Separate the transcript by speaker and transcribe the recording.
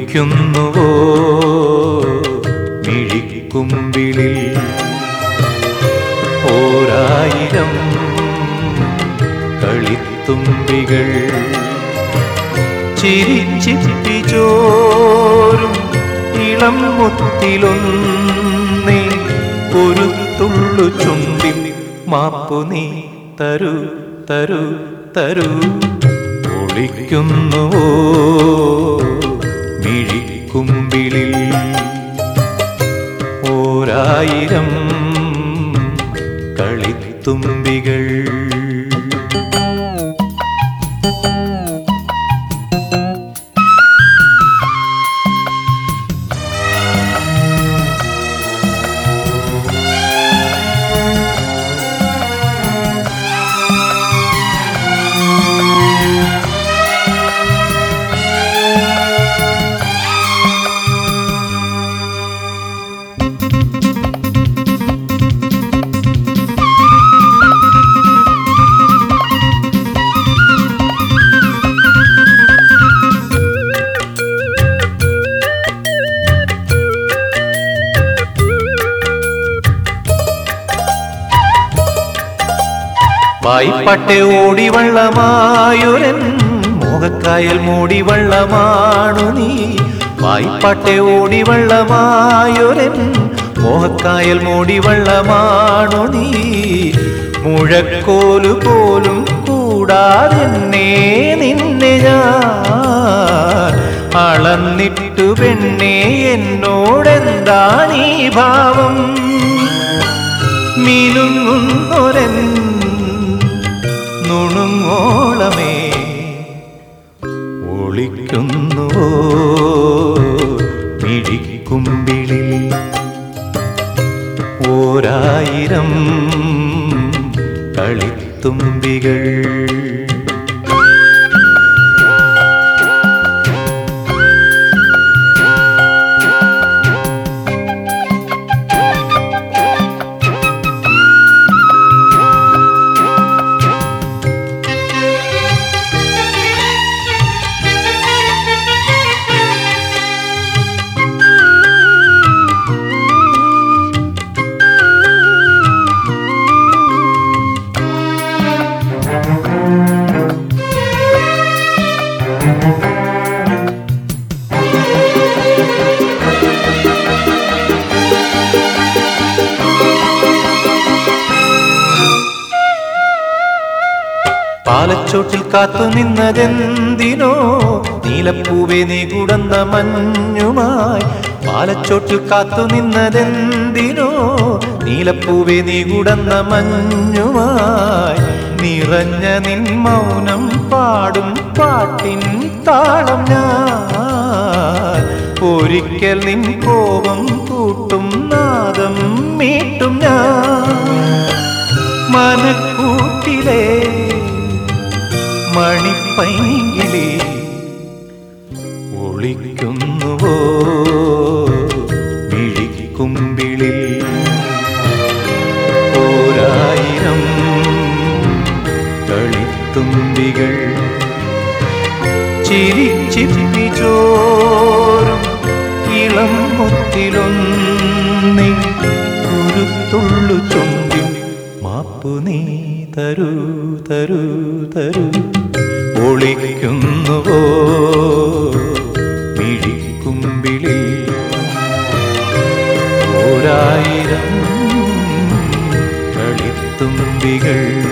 Speaker 1: ഒളിക്കുന്നുവോ മിഴിക്കുമ്പിളിൽ ഓരായിരം കളിത്തുമ്പികൾ ചിരിച്ചിപ്പിച്ചോരും ഇളം മുത്തിലൊന്നേ ഒരു തുള്ളു ചുണ്ടിൽ മാപ്പു നീ തരൂ തരൂ തരൂ ഒളിക്കുന്നുവോ മിഴിക്കുമ്പിളിൽ ഓരായിരം കളിത്തുമ്പികൾ വായ്പട്ടെ ഓടിവള്ളമായൊരൻ മോഹക്കായൽ മൂടിവള്ളമാണു നീ വായ്പട്ടെ ഓടിവള്ളമായൊരൻ മോഹക്കായൽ മൂടിവള്ളമാണു നീ മുഴക്കോലു പോലും കൂടാതെന്നെ നിന്നെ ഞാൻ അളന്നിട്ടു പെണ്ണേ എന്നോടെന്താണീ ഭാവം മിനുങ്ങുന്നൊരൻ നുണുങ്ങോളമേ ഒളിക്കുന്നുവോ മിഴിക്കുമ്പിളിൽ ഓരായിരം കളിത്തുമ്പികൾ പാലച്ചോട്ടിൽ കാത്തു നിന്നതെന്തിനോ നീലപ്പൂവെ നീ കുടന്ന മഞ്ഞുമായി പാലച്ചോട്ടിൽ കാത്തു നിന്നതെന്തിനോ നീലപ്പൂവെ നീ കുടന്ന മഞ്ഞുമായി നിറഞ്ഞ നിൻ മൗനം പാടും പാട്ടിൻ താളം ഞാൻ ഒരിക്കൽ നിൻ കോപം കൂട്ടും നാദം മീട്ടും ഞാൻ മനക്കൂട്ടിലെ മണിപ്പൈങ്കിളി ഒളിക്കുന്നുവോ മിഴിക്കുമ്പിളിൽ ഓരായിരം കളിത്തുമ്പികൾ ചിരിച്ചിപ്പിച്ചോരും ഇളം മുത്തിലൊന്നി ഒരു തുള്ളു ചുണ്ടിൽ മാപ്പു നീ തരൂ തരൂ തരൂ ഒളിക്കുന്നുവോ മിഴിക്കുമ്പിളിൽ ഓരായിരം കളിത്തുമ്പികൾ